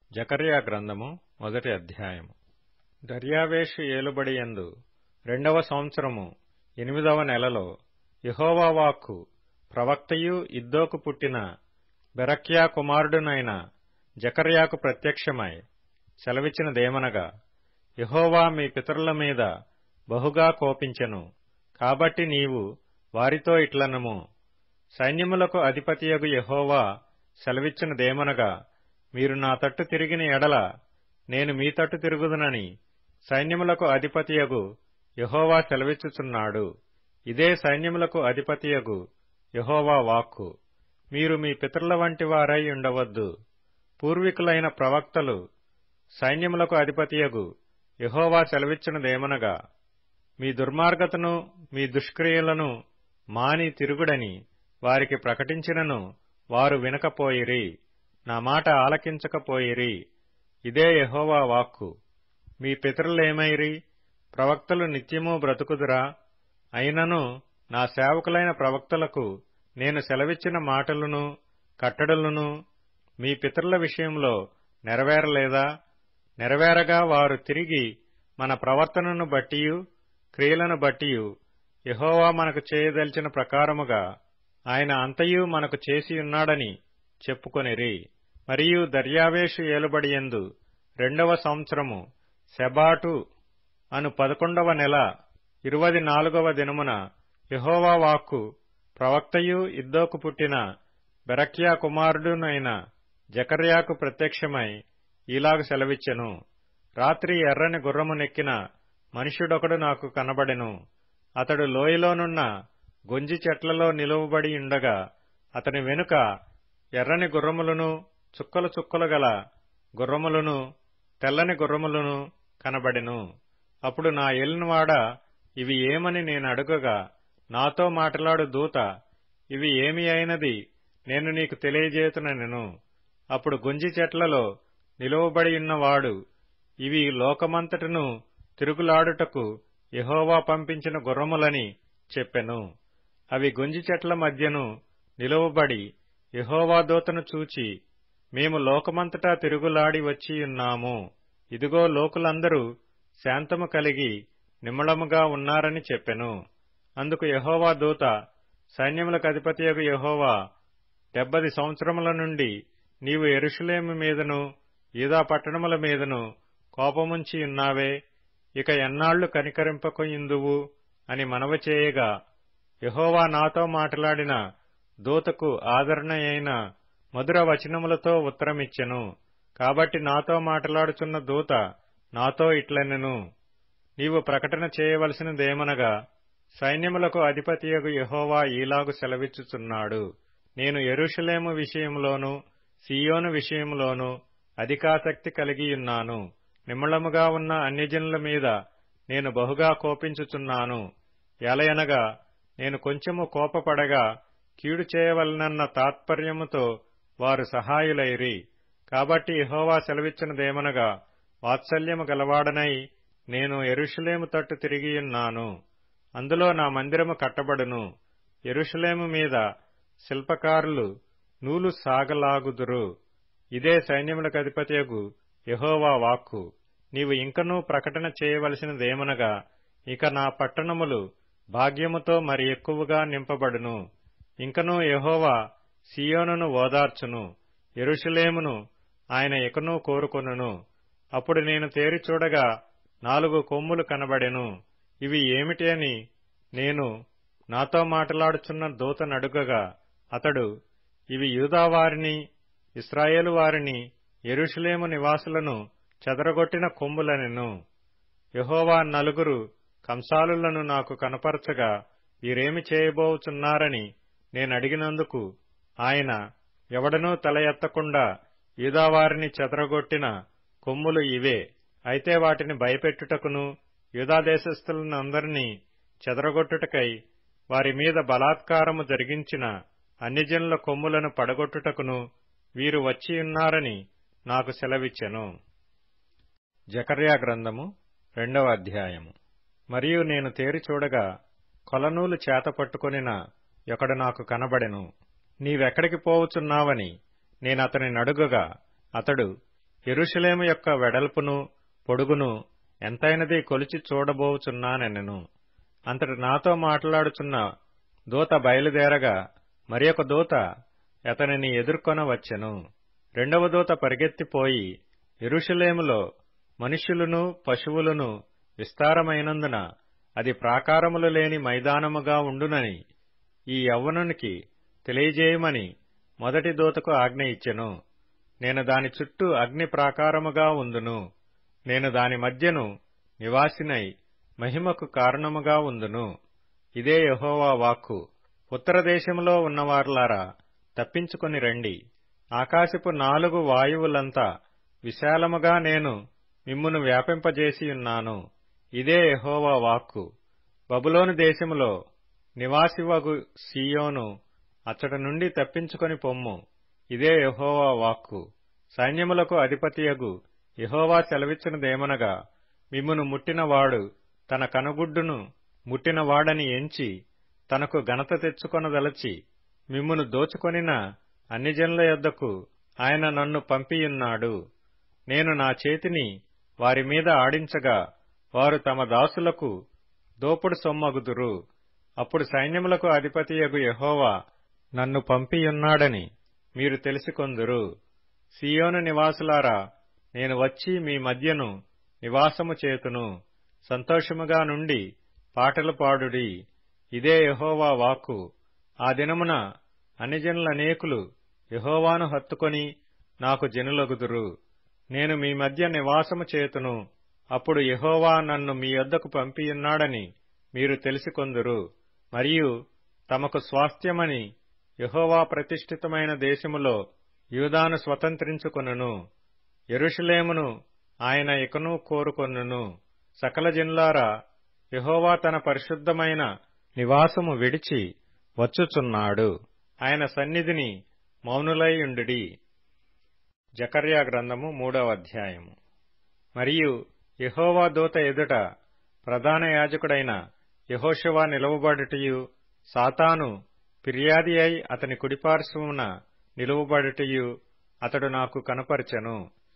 జకర్యా గ్రంథము మొదటి అధ్యాయము దర్యావేషు ఏలుబడియందు రెండవ సంవత్సరము ఎనిమిదవ నెలలో యెహోవా వాక్కు ప్రవక్తయు ఇద్దోకు పుట్టిన బెరక్యా కుమారుడునైన జకర్యాకు ప్రత్యక్షమై సెలవిచ్చినదేమనగా యెహోవా మీ పితరుల మీద బహుగా కోపించెను కాబట్టి నీవు వారితో ఇట్లనము సైన్యములకు అధిపతియగు యెహోవా సెలవిచ్చినదేమనగా మీరు నా తట్టు తిరిగిన ఎడల నేను మీ తట్టు తిరుగుదునని సైన్యములకు అధిపతియగు యెహోవా సెలవిచ్చుచున్నాడు ఇదే సైన్యములకు అధిపతియగు యెహోవా వాక్కు మీరు మీ పితరుల వంటి వారై ఉండవద్దు పూర్వీకులైన ప్రవక్తలు సైన్యములకు అధిపతియగు యెహోవా సెలవిచ్చినదేమనగా మీ దుర్మార్గతను మీ దుష్క్రియలను మాని తిరుగుడని వారికి ప్రకటించినను వారు వినకపోయిరి నా మాట ఆలకించకపోయిరి ఇదే యెహోవా వాక్కు మీ పితరులేమైరి ప్రవక్తలు నిత్యము బ్రతుకుదురా అయినను నా సేవకులైన ప్రవక్తలకు నేను సెలవిచ్చిన మాటలను కట్టడలను మీ పితరుల విషయంలో నెరవేరలేదా నెరవేరగా వారు తిరిగి మన ప్రవర్తనను బట్టియు క్రియలను బట్టియు యెహోవా మనకు చేయదలిచిన ప్రకారముగా ఆయన అంతయు మనకు చేసియున్నాడని చెప్పుకొనిరి మరియు దర్యావేషు ఏలుబడియందు రెండవ సంవత్సరము సెబాటు అను పదకొండవ నెల ఇరువది నాలుగవ దినమున యెహోవా వాక్కు ప్రవక్తయు ఇద్దోకు పుట్టిన బెరక్యా కుమారుడునైన జకర్యాకు ప్రత్యక్షమై ఈలాగు సెలవిచ్చెను రాత్రి ఎర్రని గుర్రము నెక్కిన మనుష్యుడొకడు నాకు కనబడెను అతడు లోయలోనున్న గొంజి చెట్లలో నిలువబడి ఉండగా అతని వెనుక ఎర్రని గుర్రములను చుక్కలు చుక్కలు గల గుర్రములను తెల్లని గుర్రములను కనబడెను అప్పుడు నా ఏలినవాడ ఇవి ఏమని నేను అడుగగా నాతో మాట్లాడు దూత ఇవి ఏమి అయినది నేను నీకు తెలియజేతునెను అప్పుడు గుంజి చెట్లలో నిలువబడి ఉన్నవాడు ఇవి లోకమంతటను తిరుగులాడుటకు యహోవా పంపించిన గుర్రములని చెప్పెను అవి గుంజి చెట్ల మధ్యను నిలువబడి యహోవా దూతను చూచి మేము లోకమంతటా తిరుగులాడి వచ్చియున్నాము ఇదిగో లోకులందరూ శాంతము కలిగి నిమ్మళముగా ఉన్నారని చెప్పెను అందుకు యహోవా దూత సైన్యములకు అధిపతియగు యహోవా డెబ్బది సంవత్సరముల నుండి నీవు ఎరుషులేము మీదను ఈదా పట్టణముల మీదను కోపముంచి ఉన్నావే ఇక ఎన్నాళ్లు కనికరింపకయుందువు అని మనవ చేయగా యహోవా నాతో మాట్లాడిన దూతకు ఆదరణ అయిన మధుర వచనములతో ఉత్తరమిచ్చెను కాబట్టి నాతో మాట్లాడుచున్న దూత నాతో ఇట్లనెను నీవు ప్రకటన చేయవలసినదేమనగా సైన్యములకు అధిపతియగు యహోవా ఈలాగు సెలవిచ్చుచున్నాడు నేను ఎరుషలేము విషయంలోనూ సియోను విషయంలోనూ అధికాసక్తి కలిగియున్నాను నిమ్మళముగా ఉన్న అన్యజనుల మీద నేను బహుగా కోపించుచున్నాను ఎలయనగా నేను కొంచెము కోపపడగా కీడు చేయవలనన్న తాత్పర్యముతో వారు సహాయులైరి కాబట్టి యహోవా సెలవిచ్చినదేమనగా వాత్సల్యము గలవాడనై నేను ఎరుషులేము తట్టు తిరిగియున్నాను అందులో నా మందిరము కట్టబడును ఎరుషులేము మీద శిల్పకారులు నూలు సాగలాగుదురు ఇదే సైన్యములకు అధిపతియగు యహోవా వాక్కు నీవు ఇంకనూ ప్రకటన చేయవలసినదేమనగా ఇక నా పట్టణములు భాగ్యముతో మరి ఎక్కువగా నింపబడును ఇంకనూ యహోవా సియోనును ఓదార్చును ఎరుషులేమును ఆయన ఇకనూ కోరుకొనును అప్పుడు నేను తేరి చూడగా నాలుగు కొమ్ములు కనబడెను ఇవి ఏమిటి అని నేను నాతో మాట్లాడుచున్న దూతనడుగగా అతడు ఇవి యూదావారిని ఇస్రాయేలు వారిని ఎరుషులేము నివాసులను చెదరగొట్టిన కొమ్ములనెను యహోవా నలుగురు కంసాలులను నాకు కనపరచగా వీరేమి చేయబోచున్నారని నేనడిగినందుకు ఆయన ఎవడనూ తల ఎత్తకుండా యూదావారిని చెదరగొట్టిన కొమ్ములు ఇవే అయితే వాటిని భయపెట్టుటకును యూదాదేశస్థులనందరినీ చెదరగొట్టుటకై వారి మీద బలాత్కారము జరిగించిన అన్యజనుల కొమ్ములను పడగొట్టుటకును వీరు వచ్చియున్నారని నాకు సెలవిచ్చెను జకర్యా గ్రంథము రెండవ అధ్యాయము మరియు నేను తేరి చూడగా కొలనూలు చేత పట్టుకొనిన ఒకడు నాకు కనబడెను నీవెక్కడికి పోవుచున్నావని నేనతని నడుగగా అతడు ఎరుషలేము యొక్క వెడల్పును పొడుగును ఎంతైనది కొలిచి చూడబోచున్నానెనెను అంతటి నాతో మాట్లాడుచున్న దూత బయలుదేరగా మరి ఒక దూత అతనిని ఎదుర్కొన వచ్చెను రెండవ దూత పరిగెత్తిపోయి ఎరుషలేములో మనుష్యులను పశువులను విస్తారమైనందున అది ప్రాకారములు లేని మైదానముగా ఉండునని ఈ యవ్వనునికి తెలియజేయమని మొదటి దూతకు ఆజ్ఞ ఇచ్చెను నేను దాని చుట్టూ అగ్ని ప్రాకారముగా ఉందును నేను దాని మధ్యను నివాసినై మహిమకు కారణముగా ఉందును ఇదే యహోవా వాక్కు ఉత్తర దేశంలో ఉన్నవార్లారా తప్పించుకొని రండి ఆకాశపు నాలుగు వాయువులంతా విశాలముగా నేను మిమ్మును వ్యాపింపజేసియున్నాను ఇదే యహోవా వాక్కు బబులోను దేశములో నివాసివగు సీయోను అచ్చట నుండి తప్పించుకొని పొమ్ము ఇదే యహోవా వాక్కు సైన్యములకు అధిపతియగు యహోవా సెలవిచ్చినదేమనగా మిమ్మును ముట్టినవాడు తన కనుగుడ్డును ముట్టినవాడని ఎంచి తనకు ఘనత తెచ్చుకొనదలచి మిమ్మును దోచుకొనిన అన్ని జనుల యొద్దకు ఆయన నన్ను పంపియున్నాడు నేను నా చేతిని వారి మీద ఆడించగా వారు తమ దాసులకు దోపుడు సొమ్మగుదురు అప్పుడు సైన్యములకు అధిపతియగు యహోవా నన్ను పంపియున్నాడని మీరు తెలుసుకొందురు సియోను నివాసులారా నేను వచ్చి మీ మధ్యను నివాసము చేతును సంతోషముగా నుండి పాటలు పాడుడి ఇదే యహోవా వాక్కు ఆ దినమున అన్యజనులనేకులు యహోవాను హత్తుకొని నాకు జనులగుదురు నేను మీ మధ్య నివాసము చేతును అప్పుడు యహోవా నన్ను మీ యొద్దకు పంపియున్నాడని మీరు తెలుసుకొందురు మరియు తమకు స్వాస్థ్యమని యహోవా ప్రతిష్ఠితమైన దేశములో యూదాను స్వతంత్రించుకొనును ఎరుషులేమును ఆయన ఇకను కోరుకొనును సకల జనులారా యహోవా తన పరిశుద్ధమైన నివాసము విడిచి వచ్చుచున్నాడు ఆయన సన్నిధిని మౌనులైయుండుడి జకర్యా గ్రంథము మూడవ అధ్యాయము మరియు యహోవా దూత ఎదుట ప్రధాన యాజకుడైన యహోషవా నిలువబడుటయు సాతాను ఫిర్యాది అయి అతని కుడిపార్శ్వమున నిలువబడుటయు అతడు నాకు కనపరచెను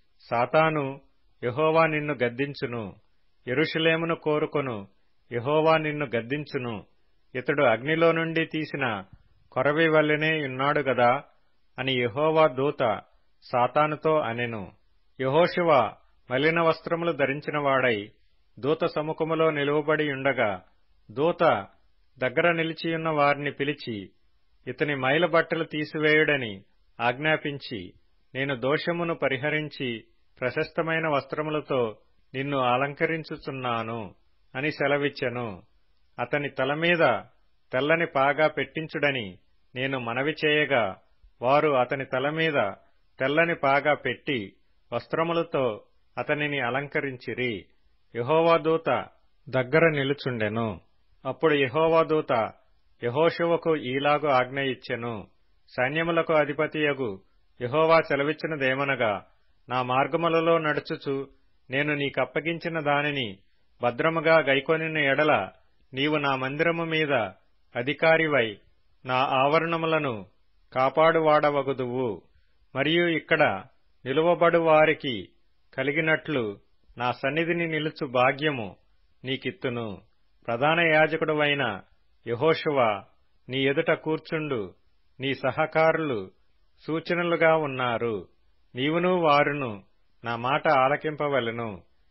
సాతాను యహోవా నిన్ను గద్దించును ఎరుషులేమును కోరుకొను యహోవా నిన్ను గద్దించును ఇతడు అగ్నిలో నుండి తీసిన కొరవి వల్లనే ఉన్నాడు గదా అని యహోవా దూత సాతానుతో అనెను యహోశివ మలిన వస్త్రములు ధరించినవాడై దూత సముఖములో నిలువబడి ఉండగా దూత దగ్గర నిలిచియున్న వారిని పిలిచి ఇతని మైల బట్టలు తీసివేయుడని ఆజ్ఞాపించి నేను దోషమును పరిహరించి ప్రశస్తమైన వస్త్రములతో నిన్ను అలంకరించుచున్నాను అని సెలవిచ్చెను అతని తల మీద తెల్లని పాగా పెట్టించుడని నేను మనవి చేయగా వారు అతని తల మీద తెల్లని పాగా పెట్టి వస్త్రములతో అతనిని అలంకరించిరి యహోవాదూత దగ్గర నిలుచుండెను అప్పుడు యహోవాదూత యహోశువకు ఈలాగు ఆజ్ఞ ఇచ్చెను సైన్యములకు అధిపతియగు యహోవా సెలవిచ్చినదేమనగా నా మార్గములలో నడుచుచు నేను నీకప్పగించిన దానిని భద్రముగా గైకొనిన ఎడల నీవు నా మందిరము మీద అధికారివై నా ఆవరణములను కాపాడువాడవగుదువు మరియు ఇక్కడ నిలువబడు వారికి కలిగినట్లు నా సన్నిధిని నిలుచు భాగ్యము నీకిత్తును ప్రధాన యాజకుడువైన యహోషువ నీ ఎదుట కూర్చుండు నీ సహకారులు సూచనలుగా ఉన్నారు నీవును వారును నా మాట ఆలకింపవలెను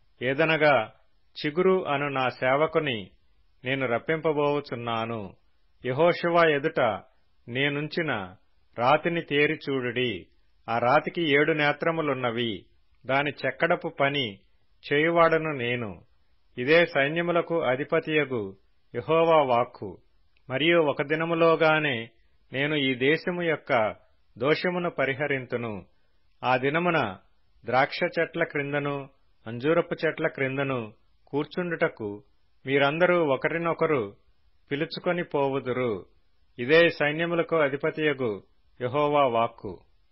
ఏదనగా చిగురు అను నా సేవకుని నేను రప్పింపబోవుచున్నాను యహోషువ ఎదుట నేనుంచిన రాతిని తేరి చూడుడి ఆ రాతికి ఏడు నేత్రములున్నవి దాని చెక్కడపు పని చేయువాడను నేను ఇదే సైన్యములకు అధిపతియగు యహోవా వాక్కు మరియు ఒక దినములోగానే నేను ఈ దేశము యొక్క దోషమును పరిహరింతును ఆ దినమున ద్రాక్ష చెట్ల క్రిందను అంజూరపు చెట్ల క్రిందను కూర్చుండుటకు మీరందరూ ఒకరినొకరు పిలుచుకొని పోవుదురు ఇదే సైన్యములకు అధిపతియగు యహోవా వాక్కు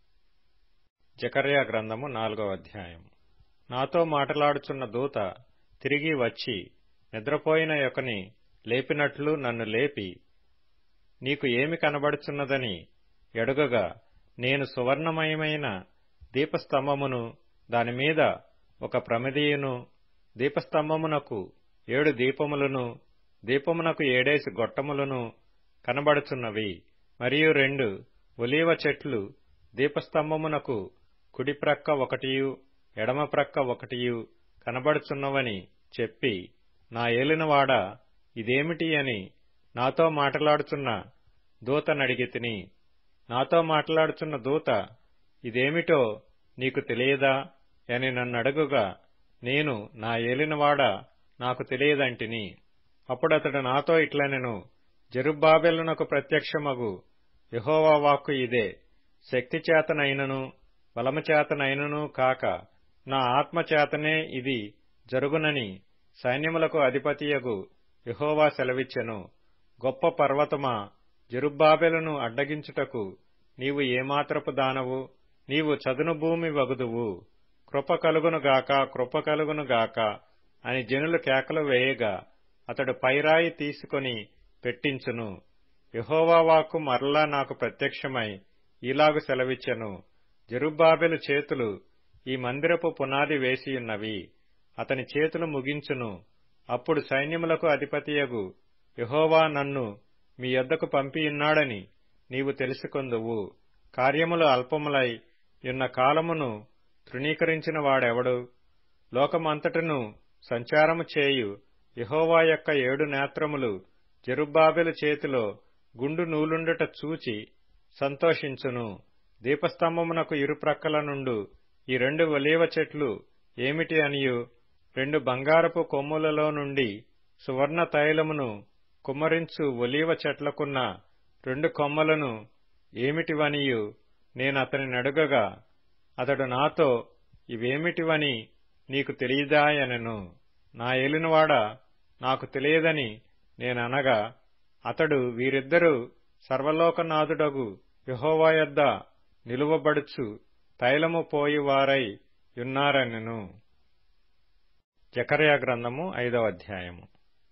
జకర్యా గ్రంథము నాలుగవ అధ్యాయం నాతో మాటలాడుచున్న దూత తిరిగి వచ్చి నిద్రపోయిన యొకని లేపినట్లు నన్ను లేపి నీకు ఏమి కనబడుచున్నదని ఎడుగగా నేను సువర్ణమయమైన దీపస్తంభమును దానిమీద ఒక ప్రమిదియును దీపస్తంభమునకు ఏడు దీపములను దీపమునకు ఏడేసి గొట్టములను కనబడుచున్నవి మరియు రెండు ఒలీవ చెట్లు దీపస్తంభమునకు కుడి ప్రక్క ఒకటియు ఎడమ ప్రక్క ఒకటియు కనబడుచున్నవని చెప్పి నా ఏలినవాడ ఇదేమిటి అని నాతో మాట్లాడుచున్న దూతనడిగి తిని నాతో మాట్లాడుచున్న దూత ఇదేమిటో నీకు తెలియదా అని నన్నడుగుగా నేను నా ఏలినవాడ నాకు తెలియదంటిని అప్పుడతడు నాతో ఇట్లనెను జరుబ్బాబెలునకు ప్రత్యక్షమగు యహోవా వాక్కు ఇదే శక్తి చేతనైనను బలము చేతనైనను కాక నా ఆత్మ చేతనే ఇది జరుగునని సైన్యములకు అధిపతియగు యహోవా సెలవిచ్చెను గొప్ప పర్వతమా జరుబ్బాబెలను అడ్డగించుటకు నీవు ఏమాత్రపు దానవు నీవు చదును భూమి వగుదువు కృప కలుగునుగాక కృప కలుగునుగాక అని జనులు కేకలు వేయగా అతడు పైరాయి తీసుకొని పెట్టించును యహోవా వాక్కు మరలా నాకు ప్రత్యక్షమై ఇలాగు సెలవిచ్చెను జరుబ్బాబెలు చేతులు ఈ మందిరపు పునాది వేసియున్నవి అతని చేతులు ముగించును అప్పుడు సైన్యములకు అధిపతియగు యహోవా నన్ను మీ యొద్దకు పంపియున్నాడని నీవు తెలుసుకొందువు కార్యములు అల్పములై యున్న కాలమును తృణీకరించిన వాడెవడు లోకమంతటను సంచారము చేయు యహోవా యొక్క ఏడు నేత్రములు జరుబ్బాబెలు చేతిలో గుండు నూలుండుట చూచి సంతోషించును దీపస్తంభమునకు ఇరుప్రక్కల నుండు ఈ రెండు ఒలీవ చెట్లు ఏమిటి అనియు రెండు బంగారపు కొమ్ములలో నుండి సువర్ణ తైలమును కుమ్మరించు ఒలీవ చెట్లకున్న రెండు కొమ్మలను ఏమిటివనియు నేనతని నడుగగా అతడు నాతో ఇవేమిటివని నీకు తెలియదాయనెను నా ఏలినవాడ నాకు తెలియదని నేననగా అతడు వీరిద్దరూ సర్వలోకనాథుడగు యహోవా యొద్ద నిలువబడుచు తైలము పోయివారై యున్నారనెను జకర్యా గ్రంథము ఐదవ అధ్యాయము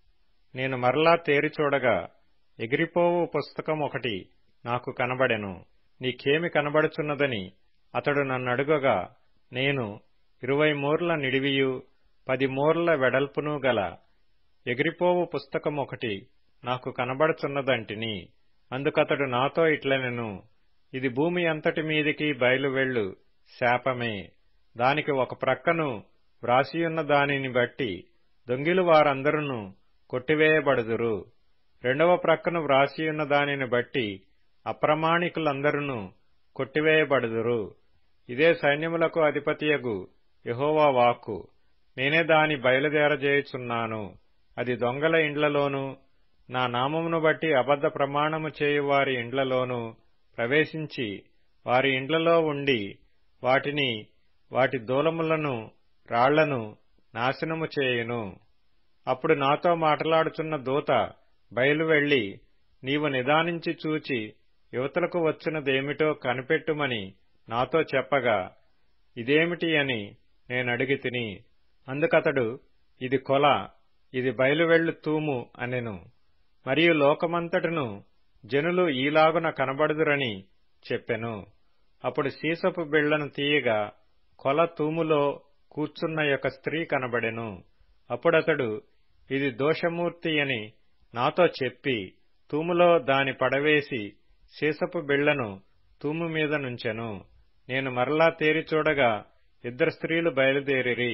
నేను మరలా తేరి చూడగా ఎగిరిపోవు పుస్తకం ఒకటి నాకు కనబడెను నీకేమి కనబడుచున్నదని అతడు నన్నడుగగా నేను ఇరువై మూర్ల నిడివియు పది మూర్ల వెడల్పును గల ఎగిరిపోవు పుస్తకం ఒకటి నాకు కనబడుచున్నదంటిని అందుకతడు నాతో ఇట్లనెను ఇది భూమి అంతటి మీదికి బయలువెళ్ళు శాపమే దానికి ఒక ప్రక్కను వ్రాసియున్న దానిని బట్టి దొంగిలు వారందరూ కొట్టివేయబడుదురు రెండవ ప్రక్కను వ్రాసియున్న దానిని బట్టి అప్రమాణికులందరూ కొట్టివేయబడుదురు ఇదే సైన్యములకు అధిపతియగు యహోవా వాక్కు నేనే దాని బయలుదేరజేయుచున్నాను అది దొంగల ఇండ్లలోనూ నా నామమును బట్టి అబద్ధ ప్రమాణము చేయు వారి ఇండ్లలోనూ ప్రవేశించి వారి ఇండ్లలో ఉండి వాటిని వాటి దూలములను రాళ్లను నాశనము చేయును అప్పుడు నాతో మాట్లాడుచున్న దూత బయలు వెళ్లి నీవు నిదానించి చూచి యువతలకు వచ్చినదేమిటో కనిపెట్టుమని నాతో చెప్పగా ఇదేమిటి అని నేనడిగి తిని అందుకతడు ఇది కొల ఇది బయలువెళ్లు తూము అనెను మరియు లోకమంతటను జనులు ఈలాగున కనబడుదురని చెప్పెను అప్పుడు సీసపు బిళ్లను తీయగా కొల తూములో కూర్చున్న యొక్క స్త్రీ కనబడెను అప్పుడతడు ఇది దోషమూర్తి అని నాతో చెప్పి తూములో దాని పడవేసి సీసపు బిళ్లను తూము మీద నుంచెను నేను మరలా తేరి చూడగా ఇద్దరు స్త్రీలు బయలుదేరిరి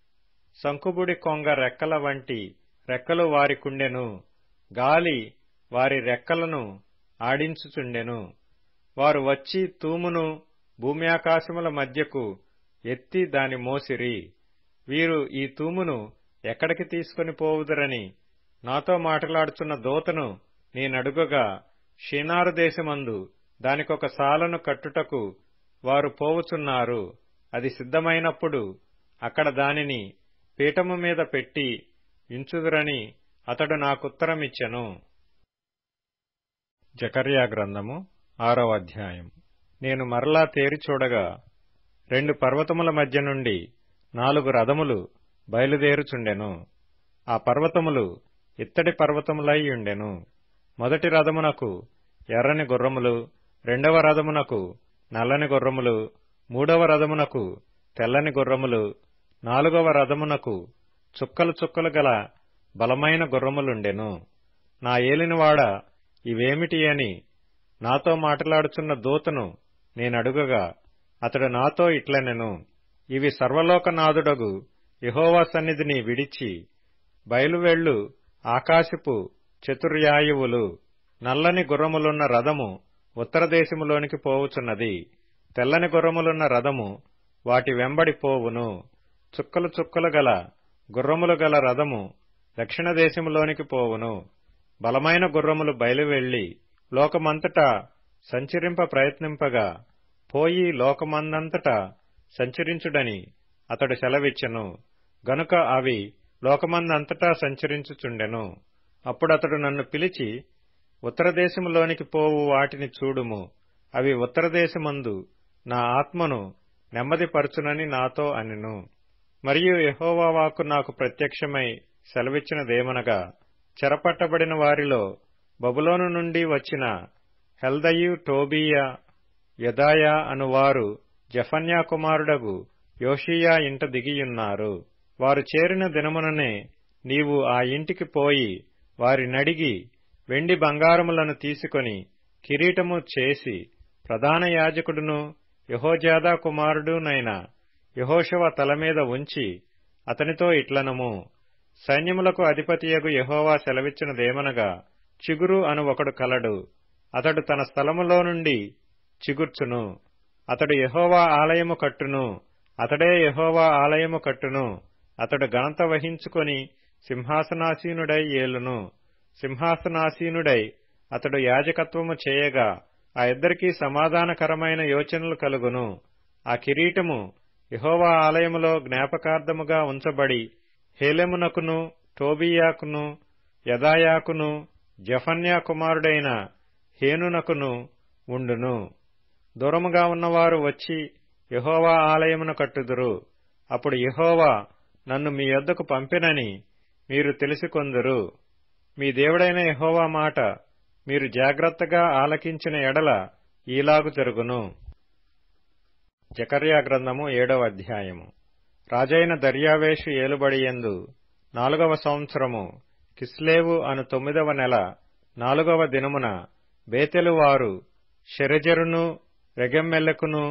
సంకుబుడి కొంగ రెక్కల వంటి రెక్కలు వారికుండెను గాలి వారి రెక్కలను ఆడించుచుండెను వారు వచ్చి తూమును భూమి ఆకాశముల మధ్యకు ఎత్తి దాని మోసిరి వీరు ఈ తూమును ఎక్కడికి తీసుకుని పోవుదరని నాతో మాట్లాడుచున్న దోతను నేనడుగగా షీనారు దేశమందు దానికొక సాలను కట్టుటకు వారు పోవుచున్నారు అది సిద్ధమైనప్పుడు అక్కడ దానిని పీఠము మీద పెట్టి ఇంచుదురని అతడు నాకుత్తరమిచ్చెను జకర్యా గ్రంథము ఆరవ అధ్యాయం నేను మరలా తేరి చూడగా రెండు పర్వతముల మధ్య నుండి నాలుగు రథములు బయలుదేరుచుండెను ఆ పర్వతములు ఇత్తడి పర్వతములై ఉండెను మొదటి రథమునకు ఎర్రని గుర్రములు రెండవ రథమునకు నల్లని గుర్రములు మూడవ రథమునకు తెల్లని గుర్రములు నాలుగవ రథమునకు చుక్కలు చుక్కలు గల బలమైన గుర్రములుండెను నా ఏలినవాడ ఇవేమిటి అని నాతో మాట్లాడుచున్న దూతను నేనడుగగా అతడు నాతో ఇట్లనెను ఇవి సర్వలోకనాథుడగు యహోవా సన్నిధిని విడిచి బయలువెళ్ళు ఆకాశపు చతుర్యాయువులు నల్లని గుర్రములున్న రథము ఉత్తరదేశములోనికి పోవుచున్నది తెల్లని గుర్రములున్న రథము వాటి వెంబడి పోవును చుక్కలు చుక్కలు గల గుర్రములు గల రథము దక్షిణ దేశములోనికి పోవును బలమైన గుర్రములు బయలువెళ్లి లోకమంతటా సంచరింప ప్రయత్నింపగా పోయి లోకమందంతటా సంచరించుడని అతడు సెలవిచ్చెను గనుక అవి లోకమందంతటా సంచరించుచుండెను అప్పుడతడు నన్ను పిలిచి ఉత్తరదేశములోనికి పోవు వాటిని చూడుము అవి ఉత్తరదేశమందు నా ఆత్మను నెమ్మదిపరచునని నాతో అనెను మరియు యహోవా వాక్కు నాకు ప్రత్యక్షమై సెలవిచ్చినదేమనగా చెరపట్టబడిన వారిలో బబులోను నుండి వచ్చిన హెల్దయు టోబియా యదాయా అనువారు జఫన్యా కుమారుడగు యోషియా ఇంట దిగియున్నారు వారు చేరిన దినముననే నీవు ఆ ఇంటికి పోయి వారినడిగి వెండి బంగారములను తీసుకొని కిరీటము చేసి ప్రధాన యాజకుడును యహోజాదా కుమారుడునైన యహోషవ తలమీద ఉంచి అతనితో ఇట్లనము సైన్యములకు అధిపతియగు యహోవా సెలవిచ్చినదేమనగా చిగురు అను ఒకడు కలడు అతడు తన స్థలములో నుండి చిగుర్చును అతడు యహోవా ఆలయము కట్టును అతడే యహోవా ఆలయము కట్టును అతడు ఘనత వహించుకొని సింహాసనాసీనుడై ఏలును సింహాసనాసీనుడై అతడు యాజకత్వము చేయగా ఆ ఇద్దరికీ సమాధానకరమైన యోచనలు కలుగును ఆ కిరీటము యహోవా ఆలయములో జ్ఞాపకార్థముగా ఉంచబడి హేలెమునకును టోబియాకును యదాయాకును జఫన్యా కుమారుడైన హేనునకును ఉండును దూరముగా ఉన్నవారు వచ్చి యహోవా ఆలయమును కట్టుదురు అప్పుడు యహోవా నన్ను మీ యొద్దకు పంపినని మీరు తెలుసుకొందురు మీ దేవుడైన యహోవా మాట మీరు జాగ్రత్తగా ఆలకించిన ఎడల ఈలాగు జరుగును జకర్యా గ్రంథము ఏడవ అధ్యాయము రాజైన దర్యావేషు ఏలుబడియందు నాలుగవ సంవత్సరము కిస్లేవు అను తొమ్మిదవ నెల నాలుగవ దినమున బేతెలు వారు షెరెజరును రెగెమ్మెల్లకును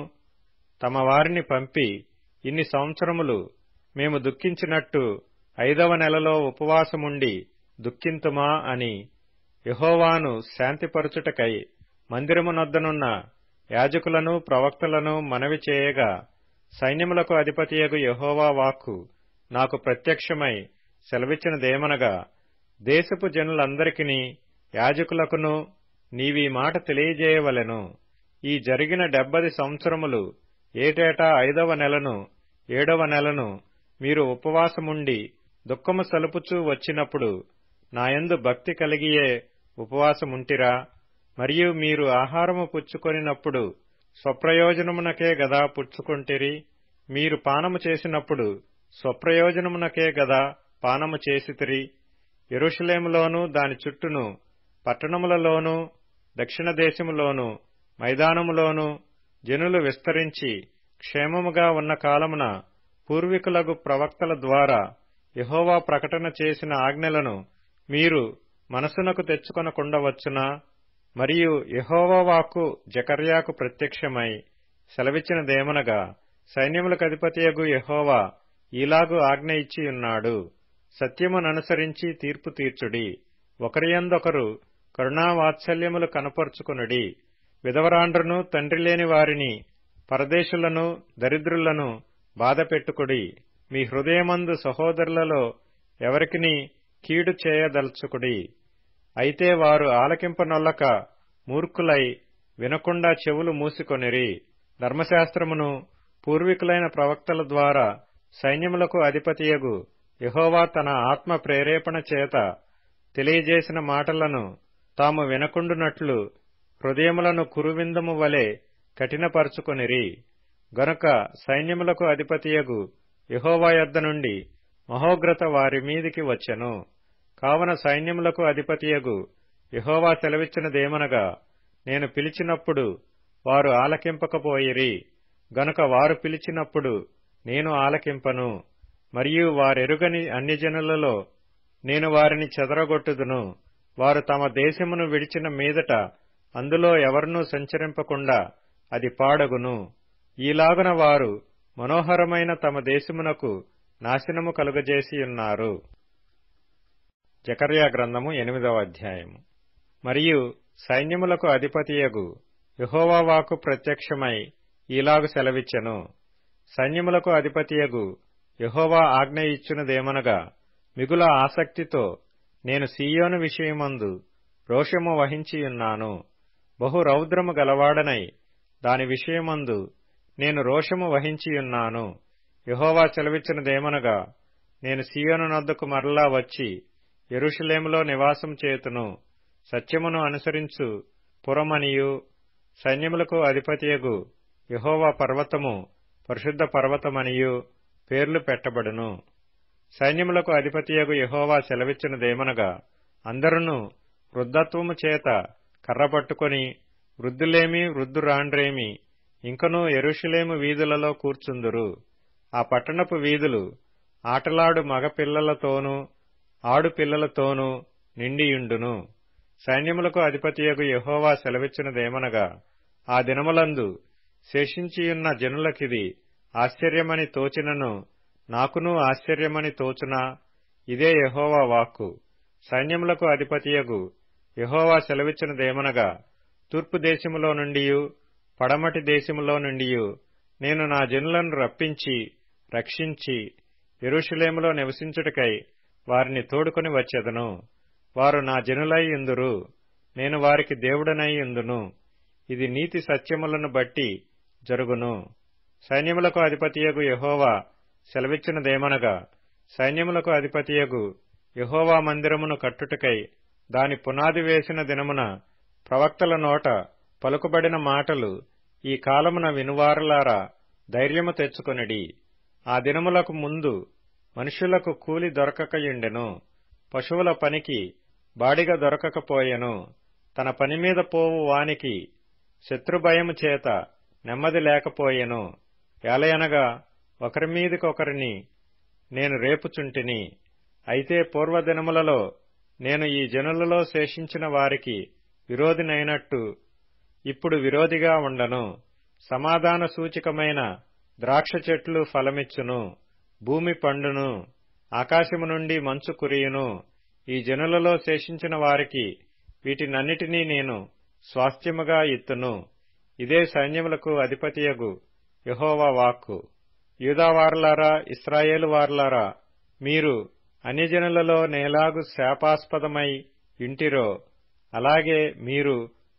తమ వారిని పంపి ఇన్ని సంవత్సరములు మేము దుఃఖించినట్టు ఐదవ నెలలో ఉపవాసముండి దుఃఖింతుమా అని యహోవాను శాంతిపరచుటకై మందిరమునొద్దనున్న యాజకులను ప్రవక్తలను మనవి చేయగా సైన్యములకు అధిపతియగు యహోవా వాక్కు నాకు ప్రత్యక్షమై సెలవిచ్చినదేమనగా దేశపు జనులందరికీ యాజకులకును నీవీ మాట తెలియజేయవలెను ఈ జరిగిన డెబ్బది సంవత్సరములు ఏటేటా ఐదవ నెలను ఏడవ నెలను మీరు ఉపవాసముండి దుఃఖము సలుపుచూ వచ్చినప్పుడు నాయందు భక్తి కలిగియే ఉపవాసముంటిరా మరియు మీరు ఆహారము పుచ్చుకొనినప్పుడు స్వప్రయోజనమునకే గదా పుచ్చుకొంటిరి మీరు పానము చేసినప్పుడు స్వప్రయోజనమునకే గదా పానము చేసితిరి ఎరుషలేములోనూ దాని చుట్టూను పట్టణములలోనూ దక్షిణ దేశములోనూ మైదానములోనూ జనులు విస్తరించి క్షేమముగా ఉన్న కాలమున పూర్వీకులగు ప్రవక్తల ద్వారా యహోవా ప్రకటన చేసిన ఆజ్ఞలను మీరు మనసునకు తెచ్చుకొనకుండవచ్చునా మరియు యహోవా వాక్కు జకర్యాకు ప్రత్యక్షమై సెలవిచ్చినదేమనగా సైన్యములకు అధిపతియగు యహోవా ఈలాగు ఆజ్ఞ ఇచ్చియున్నాడు సత్యముననుసరించి తీర్పు తీర్చుడి ఒకరియందొకరు కరుణావాత్సల్యములు కనపరుచుకునుడి విధవరాండ్రును తండ్రి లేని వారిని పరదేశులను దరిద్రులను బాధపెట్టుకుడి మీ హృదయమందు సహోదరులలో ఎవరికిని కీడు చేయదల్చుకుడి అయితే వారు ఆలకింపనొల్లక మూర్ఖులై వినకుండా చెవులు మూసికొనిరి ధర్మశాస్త్రమును పూర్వీకులైన ప్రవక్తల ద్వారా సైన్యములకు అధిపతియగు యహోవా తన ఆత్మ ప్రేరేపణ చేత తెలియజేసిన మాటలను తాము వినకుండునట్లు హృదయములను కురువిందము వలె కఠినపరుచుకొనిరి గనుక సైన్యములకు అధిపతియగు యహోవా యొద్ద నుండి మహోగ్రత వారి మీదికి వచ్చెను కావన సైన్యములకు అధిపతియగు యహోవా సెలవిచ్చినదేమనగా నేను పిలిచినప్పుడు వారు ఆలకింపకపోయిరి గనుక వారు పిలిచినప్పుడు నేను ఆలకింపను మరియు వారెరుగని అన్ని జనులలో నేను వారిని చెదరగొట్టుదును వారు తమ దేశమును విడిచిన మీదట అందులో ఎవరినూ సంచరింపకుండా అది పాడగును ఈలాగున వారు మనోహరమైన తమ దేశమునకు నాశనము కలుగజేసియున్నారు జకర్యా గ్రంథము ఎనిమిదవ అధ్యాయము మరియు సైన్యములకు అధిపతియగు యహోవా వాకు ప్రత్యక్షమై ఈలాగు సెలవిచ్చెను సైన్యములకు అధిపతియగు యహోవా ఆజ్ఞ ఇచ్చునదేమనగా మిగుల ఆసక్తితో నేను సీయోను విషయమందు రోషము వహించియున్నాను బహు రౌద్రము గలవాడనై దాని విషయమందు నేను రోషము వహించియున్నాను యహోవా సెలవిచ్చినదేమనగా నేను సీయోను నొద్దకు మరలా వచ్చి ఎరుషలేములో నివాసం చేతును సత్యమును అనుసరించు పురమనియు సైన్యములకు అధిపతియగు యహోవా పర్వతము పరిశుద్ధ పర్వతమనియు పేర్లు పెట్టబడును సైన్యములకు అధిపతియగు యహోవా సెలవిచ్చినదేమనగా అందరును వృద్ధత్వము చేత కర్ర పట్టుకొని వృద్ధులేమి వృద్ధురాండ్రేమి ఇంకనూ ఎరుషులేము వీధులలో కూర్చుందురు ఆ పట్టణపు వీధులు ఆటలాడు మగపిల్లలతోనూ ఆడుపిల్లలతోనూ నిండియుండును సైన్యములకు అధిపతియగు యహోవా సెలవిచ్చినదేమనగా ఆ దినములందు శేషించియున్న జనులకిది ఆశ్చర్యమని తోచినను నాకునూ ఆశ్చర్యమని తోచునా ఇదే యహోవా వాక్కు సైన్యములకు అధిపతియగు యహోవా సెలవిచ్చినదేమనగా తూర్పు దేశములో నుండియు పడమటి దేశములో నుండియు నేను నా జనులను రప్పించి రక్షించి ఎరుషులేములో నివసించుటకై వారిని తోడుకొని వచ్చెదను వారు నా జనులై ఇందురు నేను వారికి దేవుడనై ఇందును ఇది నీతి సత్యములను బట్టి జరుగును సైన్యములకు అధిపతియగు యహోవా సెలవిచ్చినదేమనగా సైన్యములకు అధిపతియగు యహోవా మందిరమును కట్టుటకై దాని పునాది వేసిన దినమున ప్రవక్తల నోట పలుకుబడిన మాటలు ఈ కాలమున వినువారలారా ధైర్యము తెచ్చుకొనిడి ఆ దినములకు ముందు మనుషులకు కూలి దొరకకయుండెను పశువుల పనికి బాడిగ దొరకకపోయెను తన పనిమీద పోవు వానికి శత్రుభయము చేత నెమ్మది లేకపోయెను ఏలయనగా ఒకరి మీదికొకరిని నేను రేపుచుంటిని అయితే పూర్వదినములలో నేను ఈ జనులలో శేషించిన వారికి విరోధినైనట్టు ఇప్పుడు విరోధిగా ఉండను సమాధాన సూచికమైన ద్రాక్ష చెట్లు ఫలమిచ్చును భూమి పండును ఆకాశము నుండి మంచు కురియును ఈ జనులలో శేషించిన వారికి వీటినన్నిటినీ నేను స్వాస్థ్యముగా ఇత్తును ఇదే సైన్యములకు అధిపతియగు యహోవా వాక్కు యూదావార్లారా ఇస్రాయేలు వార్లారా మీరు అన్యజనులలో నేలాగు శాపాస్పదమై ఇంటిరో అలాగే మీరు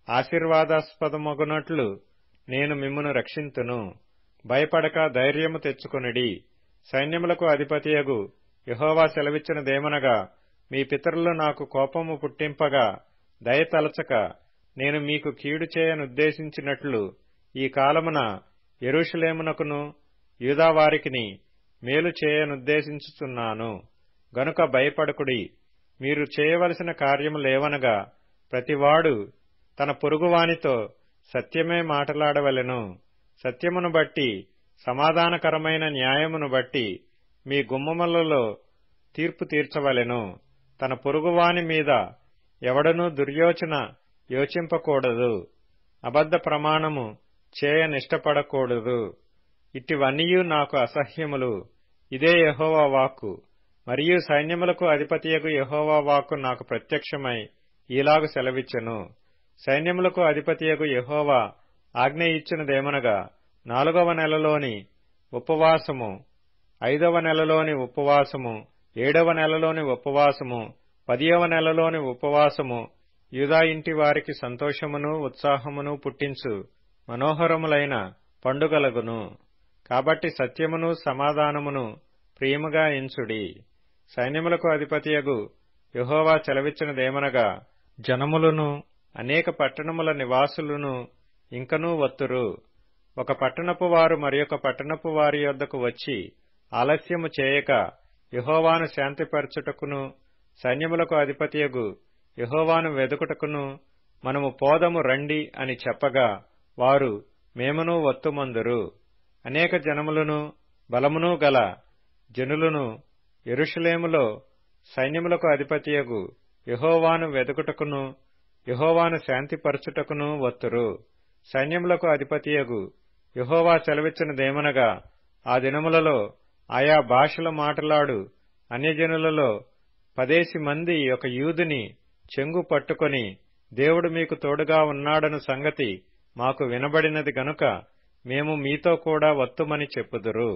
ఆశీర్వాదాస్పదమగునట్లు నేను మిమ్మును రక్షింతును భయపడక ధైర్యము తెచ్చుకొనిడి సైన్యములకు అధిపతియగు యహోవా సెలవిచ్చినదేమనగా మీ పితరులు నాకు కోపము పుట్టింపగా దయతలచక నేను మీకు కీడు చేయనుద్దేశించినట్లు ఈ కాలమున ఎరుషులేమునకును యూదావారికిని మేలు చేయనుద్దేశించుచున్నాను గనుక భయపడకుడి మీరు చేయవలసిన కార్యము లేవనగా ప్రతివాడు తన పొరుగువానితో సత్యమే మాటలాడవలెను సత్యమును బట్టి సమాధానకరమైన న్యాయమును బట్టి మీ గుమ్మములలో తీర్పు తీర్చవలెను తన పొరుగువాని మీద ఎవడనూ దుర్యోచన యోచింపకూడదు అబద్ధ ప్రమాణము చేయనిష్టపడకూడదు ఇటివన్నీయు నాకు అసహ్యములు ఇదే యహోవా వాక్కు మరియు సైన్యములకు అధిపతియగు యహోవా వాక్కు నాకు ప్రత్యక్షమై ఈలాగు సెలవిచ్చెను సైన్యములకు అధిపతియగు యహోవా ఆజ్ఞ ఇచ్చినదేమనగా నాలుగవ నెలలోని ఉపవాసము ఐదవ నెలలోని ఉపవాసము ఏడవ నెలలోని ఉపవాసము పదియవ నెలలోని ఉపవాసము యూదా ఇంటి వారికి సంతోషమును ఉత్సాహమును పుట్టించు మనోహరములైన పండుగలగును కాబట్టి సత్యమును సమాధానమును ప్రియముగా ఎంచుడి సైన్యములకు అధిపతియగు యహోవా చెలవిచ్చినదేమనగా జనములను అనేక పట్టణముల నివాసులను ఇంకనూ వత్తురు ఒక పట్టణపు వారు మరియొక పట్టణపు వారి యొద్దకు వచ్చి ఆలస్యము చేయక యహోవాను శాంతిపరచుటకును సైన్యములకు అధిపతియగు యహోవాను వెదుకుటకును మనము పోదము రండి అని చెప్పగా వారు మేమును వత్తుమందురు అనేక జనములను బలమును గల జనులను ఎరుషలేములో సైన్యములకు అధిపతియగు యహోవాను వెదుకుటకును యహోవాను శాంతిపరచుటకును వత్తురు సైన్యములకు అధిపతియగు యహోవా సెలవిచ్చినదేమనగా ఆ దినములలో ఆయా భాషల మాటలాడు అన్యజనులలో పదేసి మంది ఒక యూదుని చెంగు పట్టుకొని దేవుడు మీకు తోడుగా ఉన్నాడను సంగతి మాకు వినబడినది గనుక మేము మీతో కూడా వత్తుమని చెప్పుదురు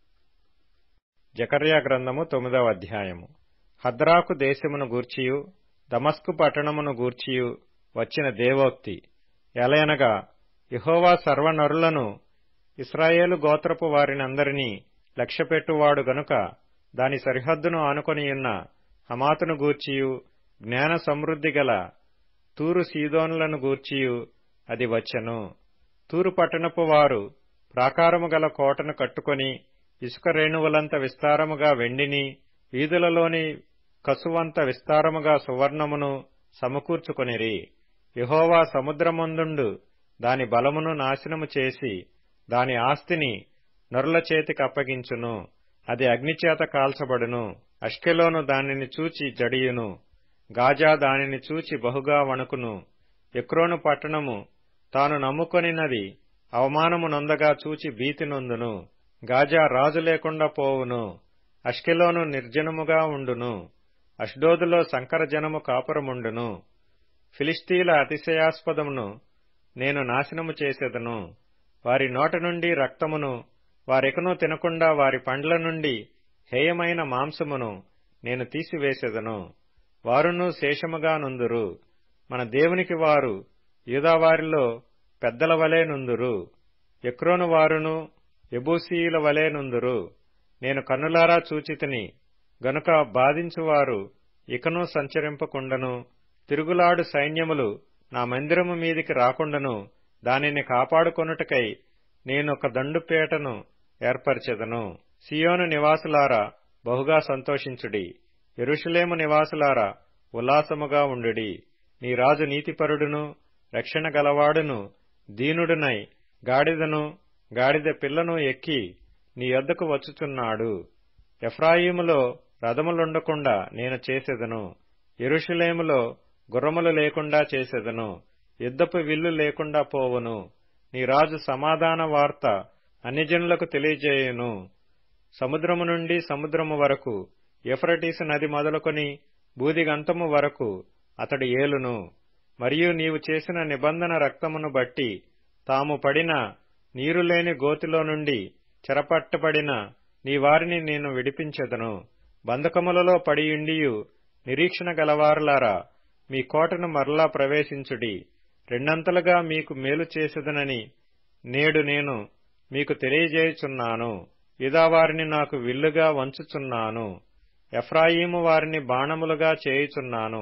జకర్యా గ్రంథము తొమ్మిదవ అధ్యాయము హద్రాకు దేశమును గూర్చియు దమస్కు పట్టణమును గూర్చియు వచ్చిన దేవోక్తి ఎలయనగా యహోవా సర్వనరులను ఇస్రాయేలు గోత్రపు వారినందరినీ లక్ష్యపెట్టువాడు గనుక దాని సరిహద్దును ఆనుకొనియున్న హమాతును గూర్చియు జ్ఞాన సమృద్ధి గల తూరు సీదోనులను గూర్చియు అది వచ్చెను తూరు పట్టణపు వారు ప్రాకారము గల కోటను కట్టుకొని ఇసుక రేణువులంత విస్తారముగా వెండిని వీధులలోని కసువంత విస్తారముగా సువర్ణమును సమకూర్చుకొనిరి యహోవా సముద్రమందుండు దాని బలమును నాశనము చేసి దాని ఆస్తిని నరుల చేతికి అప్పగించును అది అగ్నిచేత కాల్చబడును అష్కెలోను దానిని చూచి జడియును గాజా దానిని చూచి బహుగా వణుకును ఎక్రోను పట్టణము తాను నమ్ముకొనినది అవమానము నొందగా చూచి భీతి నొందును గాజా రాజు లేకుండా పోవును అష్కెలోను నిర్జనముగా ఉండును అష్డోదులో సంకరజనము కాపురముండును ఫిలిస్తీల అతిశయాస్పదమును నేను నాశనము చేసేదను వారి నోట నుండి రక్తమును వారెకనూ తినకుండా వారి పండ్ల నుండి హేయమైన మాంసమును నేను తీసివేసేదను వారును శేషముగా నుందురు మన దేవునికి వారు యూదావారిలో పెద్దల వలె నుందురు ఎక్రోను వారును ఎబూసీయుల వలె నుందురు నేను కన్నులారా చూచితిని గనుక బాధించువారు ఇకను సంచరింపకుండను తిరుగులాడు సైన్యములు నా మందిరము మీదికి రాకుండను దానిని కాపాడుకొనుటకై నేనొక దండుపేటను ఏర్పరచెదను సియోను నివాసులారా బహుగా సంతోషించుడి ఎరుషులేము నివాసులారా ఉల్లాసముగా ఉండుడి నీ రాజు నీతిపరుడును రక్షణ గలవాడును దీనుడునై గాడిదను గాడిద పిల్లను ఎక్కి నీ యొద్దకు వచ్చుచున్నాడు ఎఫ్రాయిములో రథములుండకుండా నేను చేసేదను ఎరుషులేములో గుర్రములు లేకుండా చేసేదను యుద్ధపు విల్లు లేకుండా పోవును నీ రాజు సమాధాన వార్త అన్యజనులకు తెలియజేయును సముద్రము నుండి సముద్రము వరకు ఎఫ్రటీసు నది మొదలుకొని బూదిగంతము వరకు అతడు ఏలును మరియు నీవు చేసిన నిబంధన రక్తమును బట్టి తాము పడిన నీరులేని గోతిలో నుండి చెరపట్టబడిన నీ వారిని నేను విడిపించెదను బంధకములలో పడియుండియు నిరీక్షణ గలవారులారా మీ కోటను మరలా ప్రవేశించుడి రెండంతలుగా మీకు మేలు చేసేదనని నేడు నేను మీకు తెలియజేయుచున్నాను ఇదా వారిని నాకు విల్లుగా వంచుచున్నాను ఎఫ్రాయిము వారిని బాణములుగా చేయుచున్నాను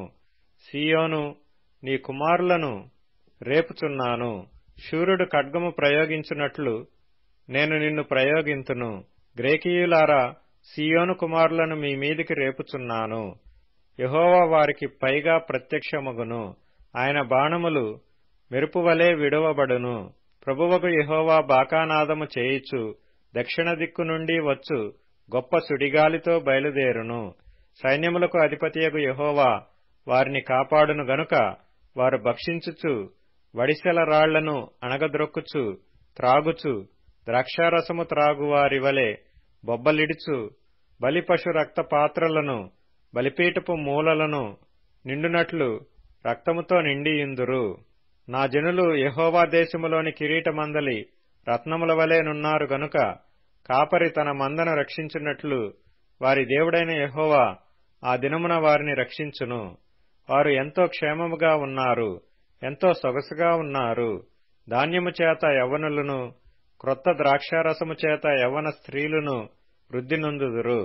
సియోను నీ కుమారులను రేపుచున్నాను శూరుడు ఖడ్గము ప్రయోగించున్నట్లు నేను నిన్ను ప్రయోగింతును గ్రేకీయులారా సియోను కుమారులను మీ మీదికి రేపుచున్నాను యహోవా వారికి పైగా ప్రత్యక్షమగును ఆయన బాణములు మెరుపువలే విడువబడును ప్రభువకు యహోవా బాకానాదము చేయిచు దక్షిణ దిక్కు నుండి వచ్చు గొప్ప సుడిగాలితో బయలుదేరును సైన్యములకు అధిపతియగు యహోవా వారిని కాపాడును గనుక వారు భక్షించుచు వడిసెల రాళ్లను అణగద్రొక్కుచు త్రాగుచు ద్రాక్షారసము త్రాగువారి వలె బొబ్బలిడుచు బలిపశు రక్త పాత్రలను బలిపీఠపు మూలలను నిండునట్లు రక్తముతో నిండియుందురు నా జనులు యహోవా దేశములోని కిరీటమందలి రత్నముల వలె నున్నారు గనుక కాపరి తన మందను రక్షించున్నట్లు వారి దేవుడైన యహోవా ఆ దినమున వారిని రక్షించును వారు ఎంతో క్షేమముగా ఉన్నారు ఎంతో సొగసుగా ఉన్నారు ధాన్యము చేత యవ్వనులను క్రొత్త ద్రాక్షారసము చేత యవ్వన స్త్రీలను వృద్ధి నొందుదురు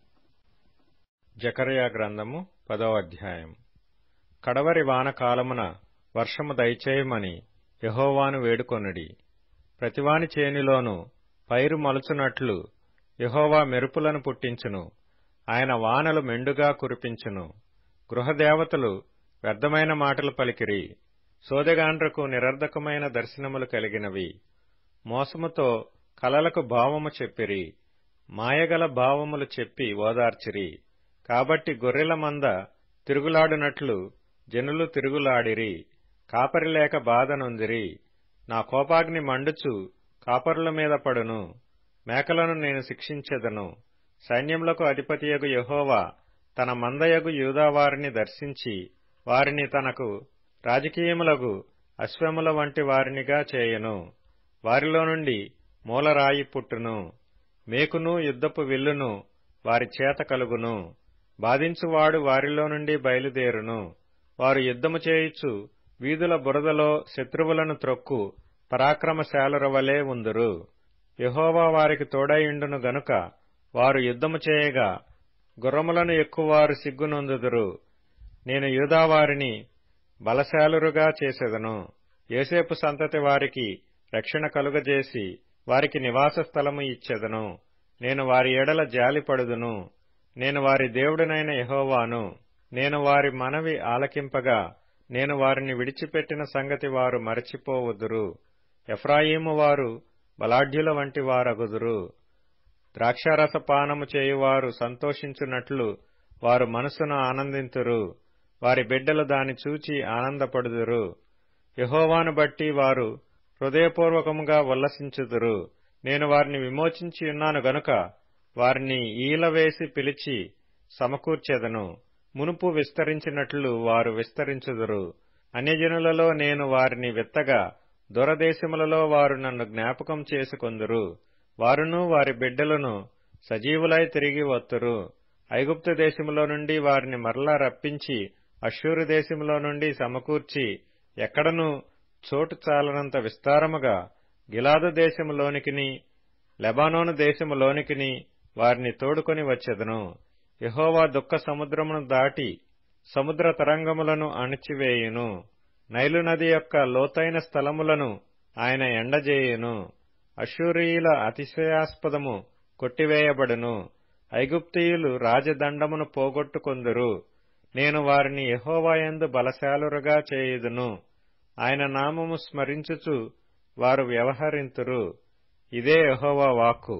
జకర్యా గ్రంథము పదో అధ్యాయం కడవరి వానకాలమున వర్షము దయచేయమని యహోవాను వేడుకొనుడి ప్రతివాని చేనిలోను పైరు మలుచునట్లు యహోవా మెరుపులను పుట్టించును ఆయన వానలు మెండుగా కురిపించును గృహదేవతలు వ్యర్థమైన మాటలు పలికిరి సోదగాండ్రకు నిరర్ధకమైన దర్శనములు కలిగినవి మోసముతో కలలకు భావము చెప్పిరి మాయగల భావములు చెప్పి ఓదార్చిరి కాబట్టి గొర్రెల మంద తిరుగులాడునట్లు జనులు తిరుగులాడిరి కాపరి లేక బాధ నొందిరి నా కోపాగ్ని మండుచు కాపరుల మీద పడును మేకలను నేను శిక్షించెదను సైన్యములకు అధిపతియగు యహోవా తన మందయగు యూదావారిని దర్శించి వారిని తనకు రాజకీయములగు అశ్వముల వంటి వారినిగా చేయను వారిలో నుండి మూలరాయి పుట్టును మేకును యుద్ధపు విల్లును వారి చేత కలుగును బాధించువాడు వారిలో నుండి బయలుదేరును వారు యుద్ధము చేయుచు వీధుల బురదలో శత్రువులను త్రొక్కు పరాక్రమశాలుర వలె ఉందురు యహోవా వారికి తోడైండును గనుక వారు యుద్ధము చేయగా గుర్రములను ఎక్కువారు సిగ్గునొందుదురు నేను యూదావారిని బలశాలురుగా చేసెదను యోసేపు సంతతి వారికి రక్షణ కలుగజేసి వారికి నివాస స్థలము ఇచ్చెదను నేను వారి ఎడల జాలిపడుదును నేను వారి దేవుడినైన యహోవాను నేను వారి మనవి ఆలకింపగా నేను వారిని విడిచిపెట్టిన సంగతి వారు మరచిపోవదురు ఎఫ్రాయిము వారు బలాఢ్యుల వంటి వారగుదురు ద్రాక్షారస పానము చేయువారు సంతోషించున్నట్లు వారు మనసును ఆనందింతురు వారి బిడ్డలు దాని చూచి ఆనందపడుదురు యహోవాను బట్టి వారు హృదయపూర్వకముగా ఉల్లసించుదురు నేను వారిని విమోచించి ఉన్నాను గనుక వారిని ఈలవేసి పిలిచి సమకూర్చెదను మునుపు విస్తరించినట్లు వారు విస్తరించుదురు అన్యజనులలో నేను వారిని విత్తగా దూరదేశములలో వారు నన్ను జ్ఞాపకం చేసుకొందురు వారును వారి బిడ్డలను సజీవులై తిరిగి వత్తురు ఐగుప్తు దేశములో నుండి వారిని మరలా రప్పించి అశ్షూరు దేశములో నుండి సమకూర్చి ఎక్కడను చోటు చాలనంత విస్తారముగా గిలాదు దేశములోనికిని లెబానోను దేశములోనికిని వారిని తోడుకొని వచ్చెదను యహోవా దుఃఖ సముద్రమును దాటి సముద్ర తరంగములను అణిచివేయును నైలు నది యొక్క లోతైన స్థలములను ఆయన ఎండజేయును అశూరియుల అతిశయాస్పదము కొట్టివేయబడును ఐగుప్తీయులు రాజదండమును పోగొట్టుకొందురు నేను వారిని యహోవాయందు బలశాలురుగా చేయుదును ఆయన నామము స్మరించుచు వారు వ్యవహరింతురు ఇదే యహోవా వాక్కు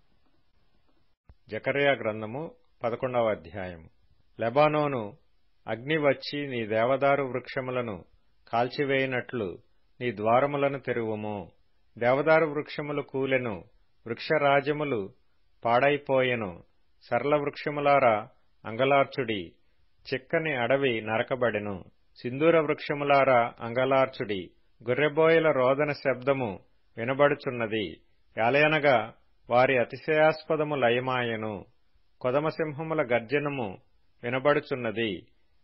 జకర్యా గ్రంథము పదకొండవ అధ్యాయం లెబానోను అగ్ని వచ్చి నీ దేవదారు వృక్షములను కాల్చివేయినట్లు నీ ద్వారములను తెరువుము దేవదారు వృక్షములు కూలెను వృక్షరాజములు పాడైపోయెను సరళ వృక్షములారా అంగలార్చుడి చిక్కని అడవి నరకబడెను సింధూర వృక్షములారా అంగలార్చుడి గొర్రెబోయల రోదన శబ్దము వినబడుచున్నది యాలయనగా వారి అతిశయాస్పదము లయమాయెను కొదమసింహముల గర్జనము వినబడుచున్నది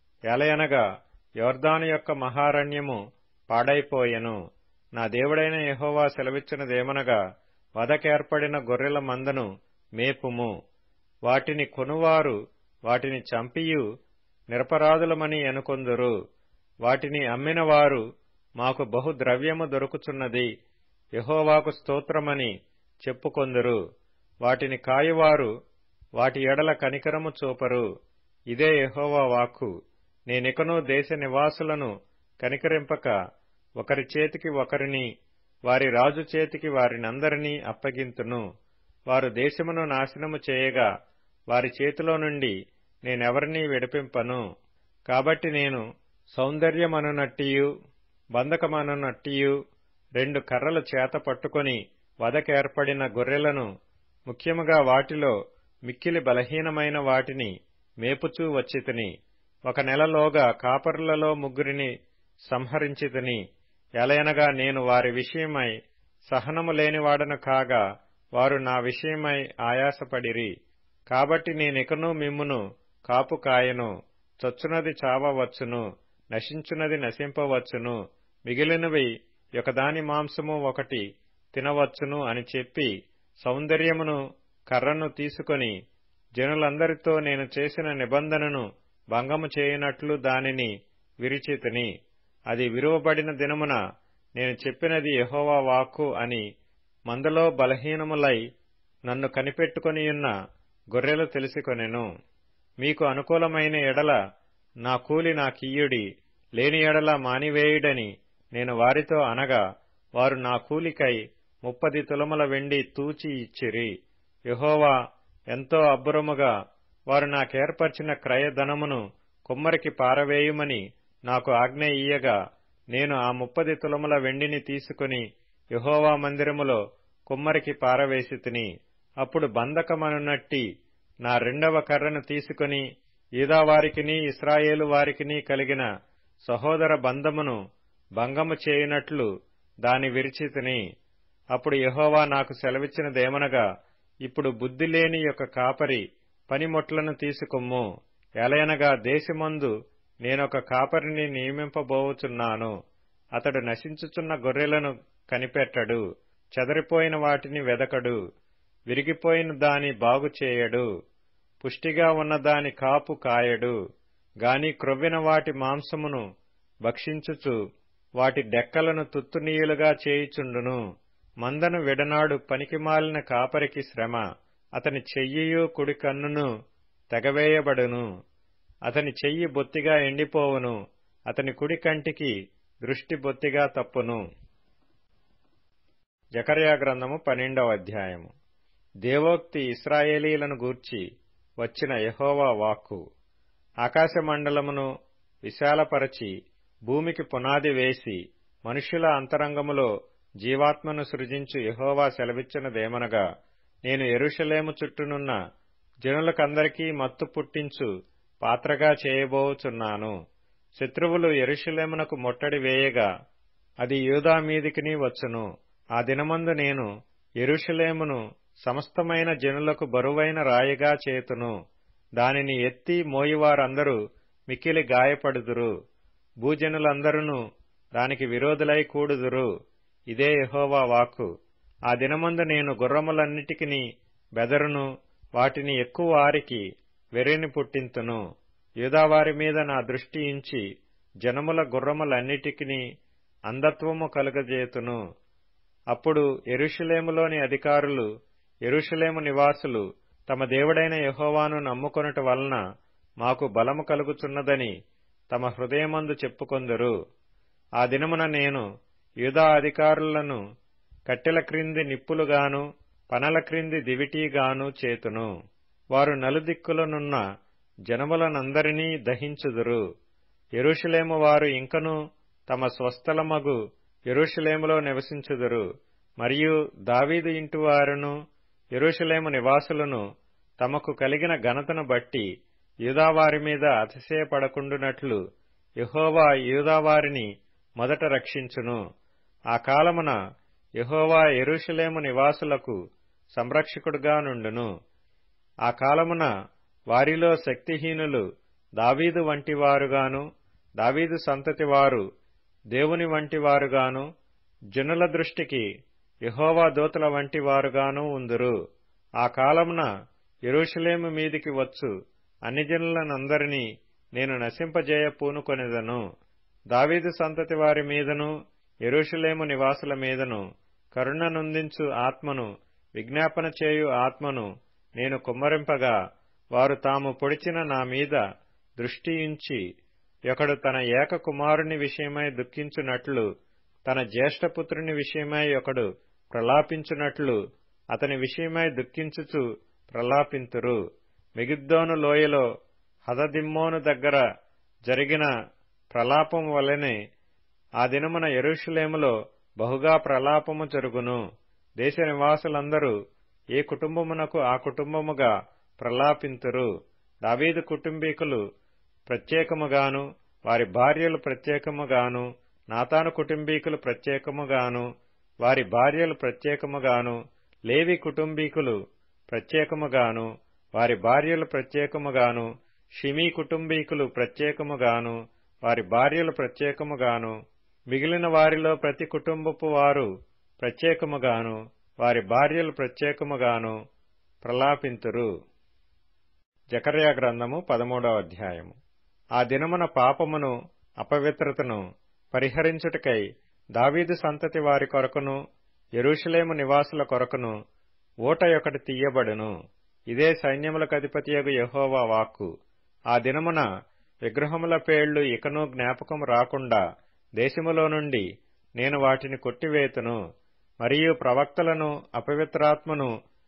ఎలయనగా యోర్దాను యొక్క మహారణ్యము పాడైపోయెను నా దేవుడైన యహోవా సెలవిచ్చినదేమనగా వదకేర్పడిన గొర్రెల మందను మేపుము వాటిని కొనువారు వాటిని చంపియు నిరపరాధులమని ఎనుకొందురు వాటిని అమ్మినవారు మాకు బహుద్రవ్యము దొరుకుచున్నది యహోవాకు స్తోత్రమని చెప్పుకొందురు వాటిని కాయువారు వాటి ఎడల కనికరము చూపరు ఇదే యహోవా వాక్కు నేనికను దేశ నివాసులను కనికరింపక ఒకరి చేతికి ఒకరిని వారి రాజు చేతికి వారినందరినీ అప్పగింతును వారు దేశమును నాశనము చేయగా వారి చేతిలో నుండి నేనెవరినీ విడిపింపను కాబట్టి నేను సౌందర్యమనునట్టియు బంధకమనునట్టియు రెండు కర్రలు చేత పట్టుకొని వదకేర్పడిన గొర్రెలను ముఖ్యముగా వాటిలో మిక్కిలి బలహీనమైన వాటిని మేపుచూ వచ్చితిని ఒక నెలలోగా కాపరులలో ముగ్గురిని సంహరించితిని ఎలయనగా నేను వారి విషయమై సహనము లేనివాడను కాగా వారు నా విషయమై ఆయాసపడిరి కాబట్టి నేనికను మిమ్మును కాపు కాయను చచ్చునది చావవచ్చును నశించునది నశింపవచ్చును మిగిలినవి ఒకదాని మాంసము ఒకటి తినవచ్చును అని చెప్పి సౌందర్యమును కర్రను తీసుకొని జనులందరితో నేను చేసిన నిబంధనను భంగము చేయనట్లు దానిని విరిచితిని అది విరువబడిన దినమున నేను చెప్పినది యహోవా వాక్కు అని మందలో బలహీనములై నన్ను కనిపెట్టుకొనియున్న గొర్రెలు తెలిసికొనెను మీకు అనుకూలమైన ఎడల నా కూలి నాకియ్యుడి లేని ఎడల మానివేయుడని నేను వారితో అనగా వారు నా కూలికై ముప్పది తులముల వెండి తూచి ఇచ్చిరి యహోవా ఎంతో అబ్బురముగా వారు నాకేర్పరిచిన క్రయధనమును కుమ్మరికి పారవేయుమని నాకు ఆజ్ఞ ఇయ్యగా నేను ఆ ముప్పది తులముల వెండిని తీసుకుని యహోవా మందిరములో కుమ్మరికి పారవేసి తిని అప్పుడు బంధకమనున్నట్టి నా రెండవ కర్రను తీసుకుని ఈదావారికిని ఇస్రాయేలు వారికిని కలిగిన సహోదర బంధమును భంగము చేయునట్లు దాని విరిచితిని అప్పుడు యహోవా నాకు సెలవిచ్చినదేమనగా ఇప్పుడు బుద్ధి లేని యొక్క కాపరి పనిముట్లను తీసుకొమ్ము ఎలయనగా దేశమందు నేనొక కాపరిని నియమింపబోవుచున్నాను అతడు నశించుచున్న గొర్రెలను కనిపెట్టడు చెదరిపోయిన వాటిని వెదకడు విరిగిపోయిన దాని బాగుచేయడు పుష్టిగా ఉన్న దాని కాపు కాయడు గాని క్రొవ్విన వాటి మాంసమును భక్షించుచు వాటి డెక్కలను తుత్తునీయులుగా చేయుచుండును మందను విడనాడు పనికిమాలిన కాపరికి శ్రమ అతని చెయ్యియు కుడి కన్నును తెగవేయబడును అతని చెయ్యి బొత్తిగా ఎండిపోవును అతని కుడి కంటికి దృష్టి బొత్తిగా తప్పును జకర్యా గ్రంథము పన్నెండవ అధ్యాయము దేవోక్తి ఇస్రాయేలీలను గూర్చి వచ్చిన యహోవా వాక్కు ఆకాశమండలమును విశాలపరచి భూమికి పునాది వేసి మనుష్యుల అంతరంగములో జీవాత్మను సృజించు యహోవా సెలవిచ్చినదేమనగా నేను ఎరుషలేము చుట్టూనున్న జనులకందరికీ మత్తు పుట్టించు పాత్రగా చేయబోచున్నాను శత్రువులు ఎరుషలేమునకు ముట్టడి వేయగా అది యూదా మీదికిని వచ్చును ఆ దినమందు నేను ఎరుషలేమును సమస్తమైన జనులకు బరువైన రాయిగా చేతును దానిని ఎత్తి మోయివారందరూ మిక్కిలి గాయపడుదురు భూజనులందరూ దానికి విరోధులై కూడుదురు ఇదే యహోవా వాక్కు ఆ దినమందు నేను గుర్రములన్నిటికిని బెదరును వాటిని ఎక్కువ వారికి వెర్రిని పుట్టింతును యూదావారి మీద నా దృష్టి ఇంచి జనముల గుర్రములన్నిటికిని అంధత్వము కలుగజేతును అప్పుడు ఎరుషలేములోని అధికారులు ఎరుషలేము నివాసులు తమ దేవుడైన యహోవాను నమ్ముకొనుట వలన మాకు బలము కలుగుచున్నదని తమ హృదయమందు చెప్పుకొందరు ఆ దినమున నేను యూదా అధికారులను కట్టెల క్రింది నిప్పులుగాను పనల క్రింది దివిటీగాను చేతును వారు నలుదిక్కులనున్న జనములనందరినీ దహించుదురు ఎరుషలేము వారు ఇంకను తమ స్వస్థలమగు ఎరుషలేములో నివసించుదురు మరియు దావీదు ఇంటి వారును ఎరుషలేము నివాసులను తమకు కలిగిన ఘనతను బట్టి యూదావారి మీద అతిశయపడకుండునట్లు యహోవా యూదావారిని మొదట రక్షించును ఆ కాలమున యహోవా ఎరుషలేము నివాసులకు సంరక్షకుడుగా నుండును ఆ కాలమున వారిలో శక్తిహీనులు దావీదు వంటివారుగాను దావీదు సంతతివారు దేవుని వంటివారుగాను జనుల దృష్టికి యహోవా దూతల వంటివారుగాను ఉందురు ఆ కాలమున ఎరుషలేము మీదికి వచ్చు అన్ని జనులనందరినీ నేను నశింపజేయ పూనుకొనిదను దావీదు సంతతి వారి మీదను ఎరుషలేము నివాసుల మీదను కరుణనుందించు ఆత్మను విజ్ఞాపన చేయు ఆత్మను నేను కుమ్మరింపగా వారు తాము పొడిచిన నా మీద దృష్టియించి ఒకడు తన ఏక కుమారుని విషయమై దుఃఖించున్నట్లు తన జ్యేష్ఠపుత్రుని విషయమై ఒకడు ప్రలాపించున్నట్లు అతని విషయమై దుఃఖించుచు ప్రలాపింతురు మెగిద్దోను లోయలో హదదిమ్మోను దగ్గర జరిగిన ప్రలాపం వలనే ఆ దినమున ఎరుషులేములో బహుగా ప్రలాపము జరుగును దేశ నివాసులందరూ ఏ కుటుంబమునకు ఆ కుటుంబముగా ప్రలాపింతురు దావీదు కుటుంబీకులు ప్రత్యేకముగాను వారి భార్యలు ప్రత్యేకముగాను నాతాను కుటుంబీకులు ప్రత్యేకముగాను వారి భార్యలు ప్రత్యేకముగాను లేవి కుటుంబీకులు ప్రత్యేకముగాను వారి భార్యలు ప్రత్యేకముగాను షిమీ కుటుంబీకులు ప్రత్యేకముగాను వారి భార్యలు ప్రత్యేకముగాను మిగిలిన వారిలో ప్రతి కుటుంబపు వారు ప్రత్యేకముగాను వారి భార్యలు ప్రత్యేకముగాను ప్రలాపింతురు జకర్యా గ్రంథము పదమూడవ అధ్యాయము ఆ దినమున పాపమును అపవిత్రతను పరిహరించుటకై దావీదు సంతతి వారి కొరకును ఎరుషలేము నివాసుల కొరకును ఓట ఒకటి తీయబడును ఇదే సైన్యములకు అధిపతియగు యహోవా వాక్కు ఆ దినమున విగ్రహముల పేళ్లు ఇకను జ్ఞాపకం రాకుండా దేశములో నుండి నేను వాటిని కొట్టివేతును మరియు ప్రవక్తలను అపవిత్రాత్మను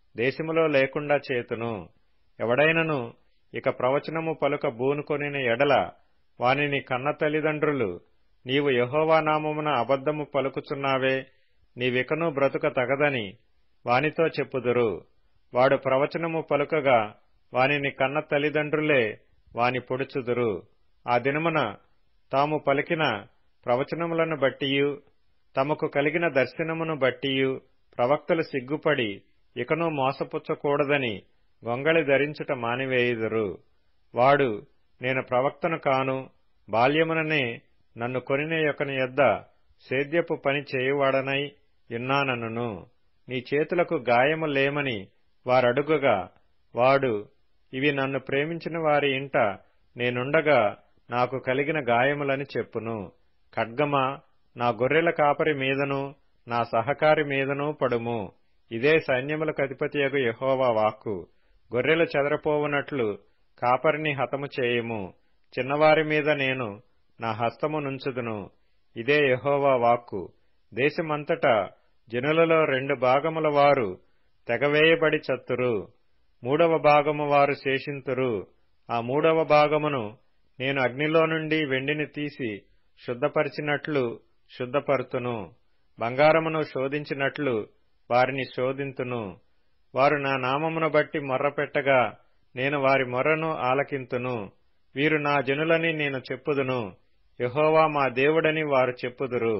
దేశములో లేకుండా చేతును ఎవడైనను ఇక ప్రవచనము పలుక బూనుకొనిన ఎడల వానిని కన్న తల్లిదండ్రులు నీవు యహోవా నామమున అబద్ధము పలుకుచున్నావే నీవికను బ్రతుక తగదని వానితో చెప్పుదురు వాడు ప్రవచనము పలుకగా వానిని కన్న తల్లిదండ్రులే వాని పొడుచుదురు ఆ దినమున తాము పలికిన ప్రవచనములను బట్టియు తమకు కలిగిన దర్శనమును బట్టియు ప్రవక్తలు సిగ్గుపడి ఇకను మోసపుచ్చకూడదని గొంగళి ధరించుట మానివేయుదురు వాడు నేను ప్రవక్తను కాను బాల్యముననే నన్ను కొనిన యొక్కని యొద్ద సేద్యపు పని చేయువాడనై యున్నానను నీ చేతులకు గాయము లేమని వారడుగగా వాడు ఇవి నన్ను ప్రేమించిన వారి ఇంట నేనుండగా నాకు కలిగిన గాయములని చెప్పును ఖడ్గమా నా గొర్రెల కాపరి మీదను నా సహకారి మీదను పడుము ఇదే సైన్యములకు అధిపతియగు యహోవా వాక్కు గొర్రెలు చెదరపోవునట్లు కాపరిని హతము చేయుము చిన్నవారి మీద నేను నా హస్తము నుంచుదును ఇదే యహోవా వాక్కు దేశమంతటా జనులలో రెండు భాగముల వారు తెగవేయబడి చత్తురు మూడవ భాగము వారు శేషింతురు ఆ మూడవ భాగమును నేను అగ్నిలో నుండి వెండిని తీసి శుద్ధపరిచినట్లు శుద్ధపరుతును బంగారమును శోధించినట్లు వారిని శోధింతును వారు నా నామమును బట్టి మొర్రపెట్టగా నేను వారి మొర్రను ఆలకింతును వీరు నా జనులని నేను చెప్పుదును యహోవా మా దేవుడని వారు చెప్పుదురు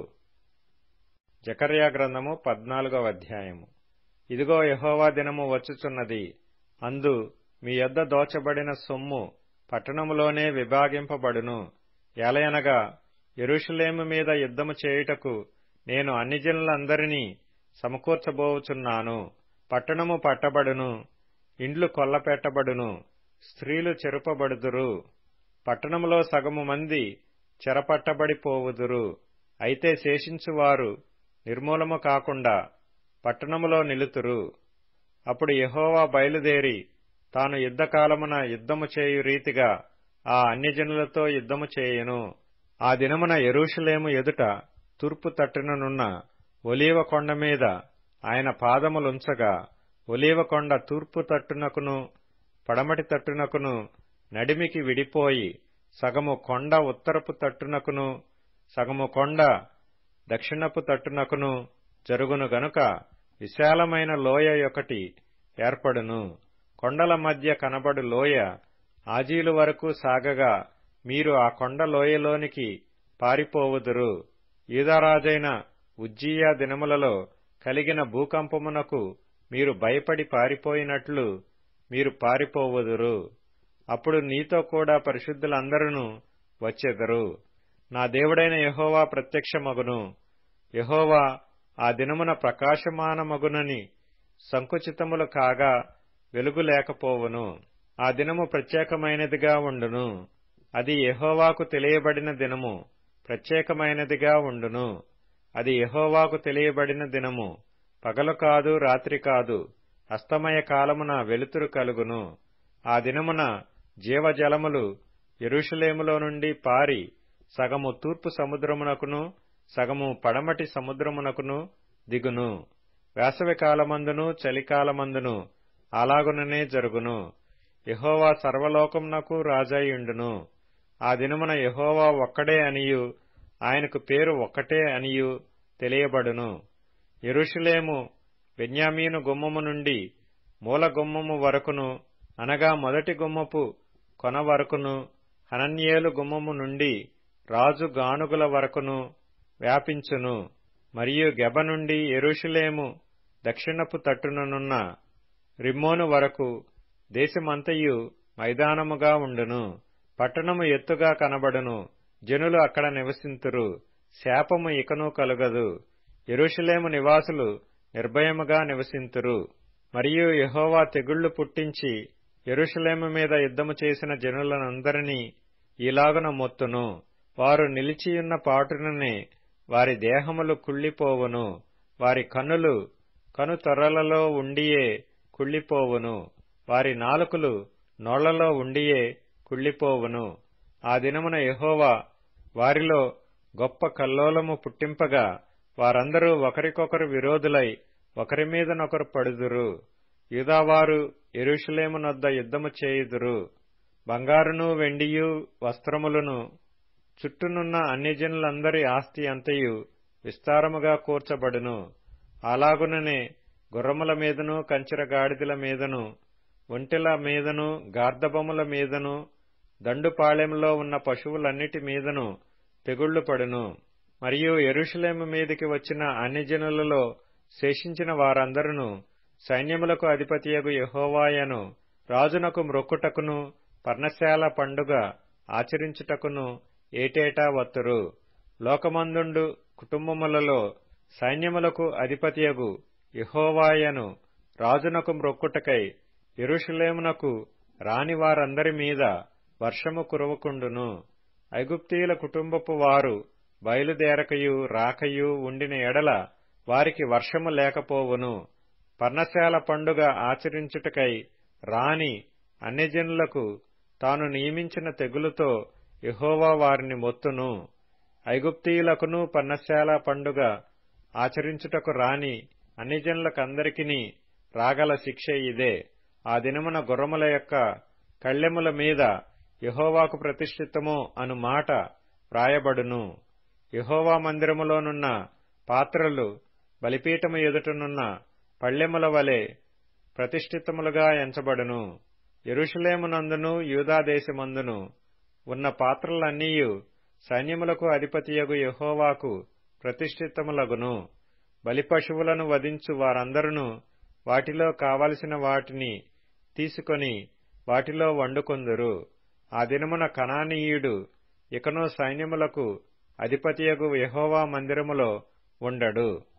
జకర్యా గ్రంథము పద్నాలుగవ అధ్యాయము ఇదిగో యహోవా దినము వచ్చుచున్నది అందు మీ యొద్ద దోచబడిన సొమ్ము పట్టణములోనే విభాగింపబడును ఎలయనగా ఎరుషులేము మీద యుద్ధము చేయుటకు నేను అన్ని జనులందరినీ సమకూర్చబోవుచున్నాను పట్టణము పట్టబడును ఇండ్లు కొల్లపెట్టబడును స్త్రీలు చెరుపబడుదురు పట్టణములో సగము మంది చెరపట్టబడిపోవుదురు అయితే శేషించువారు నిర్మూలము కాకుండా పట్టణములో నిలుతురు అప్పుడు యహోవా బయలుదేరి తాను యుద్ధకాలమున యుద్ధము చేయు రీతిగా ఆ అన్యజనులతో యుద్ధము చేయును ఆ దినమున ఎరూషలేము ఎదుట తూర్పు తట్టుననున్న ఒలీవ కొండ మీద ఆయన పాదములుంచగా ఒలీవ కొండ తూర్పు తట్టునకును పడమటి తట్టునకును నడిమికి విడిపోయి సగము కొండ ఉత్తరపు తట్టునకును సగము కొండ దక్షిణపు తట్టునకును జరుగును గనుక విశాలమైన లోయ ఒకటి ఏర్పడును కొండల మధ్య కనబడు లోయ ఆజీలు వరకు సాగగా మీరు ఆ కొండ లోయలోనికి పారిపోవుదురు ఈదారాజైన ఉజ్జీయా దినములలో కలిగిన భూకంపమునకు మీరు భయపడి పారిపోయినట్లు మీరు పారిపోవుదురు అప్పుడు నీతో కూడా పరిశుద్ధులందరూ వచ్చెదరు నా దేవుడైన యహోవా ప్రత్యక్షమగును యహోవా ఆ దినమున ప్రకాశమానమగునని సంకుచితములు కాగా వెలుగు లేకపోవును ఆ దినము ప్రత్యేకమైనదిగా ఉండును అది యహోవాకు తెలియబడిన దినము ప్రత్యేకమైనదిగా ఉండును అది యహోవాకు తెలియబడిన దినము పగలు కాదు రాత్రి కాదు అస్తమయ కాలమున వెలుతురు కలుగును ఆ దినమున జీవజలములు ఎరుషలేములో నుండి పారి సగము తూర్పు సముద్రమునకును సగము పడమటి సముద్రమునకును దిగును వేసవి కాలమందును చలికాలమందును అలాగుననే జరుగును యహోవా సర్వలోకమునకు రాజాయుండును ఆ దినమున యహోవా ఒక్కడే అనియు ఆయనకు పేరు ఒక్కటే అనియు తెలియబడును ఎరుషులేము బెన్యామీను గుమ్మము నుండి మూల గుమ్మము వరకును అనగా మొదటి గుమ్మపు కొన వరకును హనన్యేలు గుమ్మము నుండి రాజు గానుగుల వరకును వ్యాపించును మరియు గెబ నుండి ఎరుషులేము దక్షిణపు తట్టుననున్న రిమ్మోను వరకు దేశమంతయు మైదానముగా ఉండును పట్టణము ఎత్తుగా కనబడును జనులు అక్కడ నివసింతురు శాపము ఇకను కలుగదు ఎరుషులేము నివాసులు నిర్భయముగా నివసింతురు మరియు యహోవా తెగుళ్లు పుట్టించి ఎరుషులేము మీద యుద్ధము చేసిన జనులనందరినీ ఇలాగున మొత్తును వారు నిలిచియున్న పాటుననే వారి దేహములు కుళ్ళిపోవును వారి కన్నులు కను తొర్రలలో ఉండియే కుళ్ళిపోవును వారి నాలుకలు నోళ్లలో ఉండియే కుళ్ళిపోవును ఆ దినమున యహోవా వారిలో గొప్ప కల్లోలము పుట్టింపగా వారందరూ ఒకరికొకరు విరోధులై ఒకరి మీదనొకరు పడుదురు యూదావారు ఎరుషలేమునొద్ద యుద్ధము చేయుదురు బంగారును వెండియు వస్త్రములను చుట్టూనున్న అన్యజనులందరి ఆస్తి అంతయు విస్తారముగా కూర్చబడును అలాగుననే గుర్రముల మీదను కంచెర గాడిదల మీదను ఒంటెల మీదను గార్ధబొమ్మల మీదను దండుపాళెంలో ఉన్న పశువులన్నిటి మీదను తెగుళ్లు పడును మరియు ఎరుషలేము మీదికి వచ్చిన అన్యజనులలో శేషించిన వారందరూ సైన్యములకు అధిపతియగు యహోవాయను రాజునకు మ్రొక్కుటకును పర్ణశాల పండుగ ఆచరించుటకును ఏటేటా వత్తురు లోకమందుండు కుటుంబములలో సైన్యములకు అధిపతియగు యహోవాయను రాజునకు మ్రొక్కుటకై ఎరుషలేమునకు రాని వారందరి మీద వర్షము కురవకుండును ఐగుప్తీయుల కుటుంబపు వారు బయలుదేరకయు రాకయు ఉండిన ఎడల వారికి వర్షము లేకపోవును పర్ణశాల పండుగ ఆచరించుటకై రాని అన్యజనులకు తాను నియమించిన తెగులుతో యహోవా వారిని మొత్తును ఐగుప్తీయులకును పర్ణశాల పండుగ ఆచరించుటకు రాని అన్యజనులకందరికీ రాగల శిక్ష ఇదే ఆ దినమున గుర్రముల యొక్క కళ్ళెముల మీద యహోవాకు ప్రతిష్ఠితము అను మాట వ్రాయబడును యహోవా మందిరములోనున్న పాత్రలు బలిపీఠము ఎదుటనున్న పళ్ళెముల వలె ప్రతిష్ఠితములుగా ఎంచబడును ఎరుషలేమునందును యూదాదేశమందును ఉన్న పాత్రలన్నీయు సైన్యములకు అధిపతియగు యహోవాకు ప్రతిష్ఠితములగును బలిపశువులను వధించు వారందరూ వాటిలో కావలసిన వాటిని తీసుకొని వాటిలో వండుకొందురు ఆ దినమున కనానీయుడు ఇకను సైన్యములకు అధిపతియగు యహోవా మందిరములో ఉండడు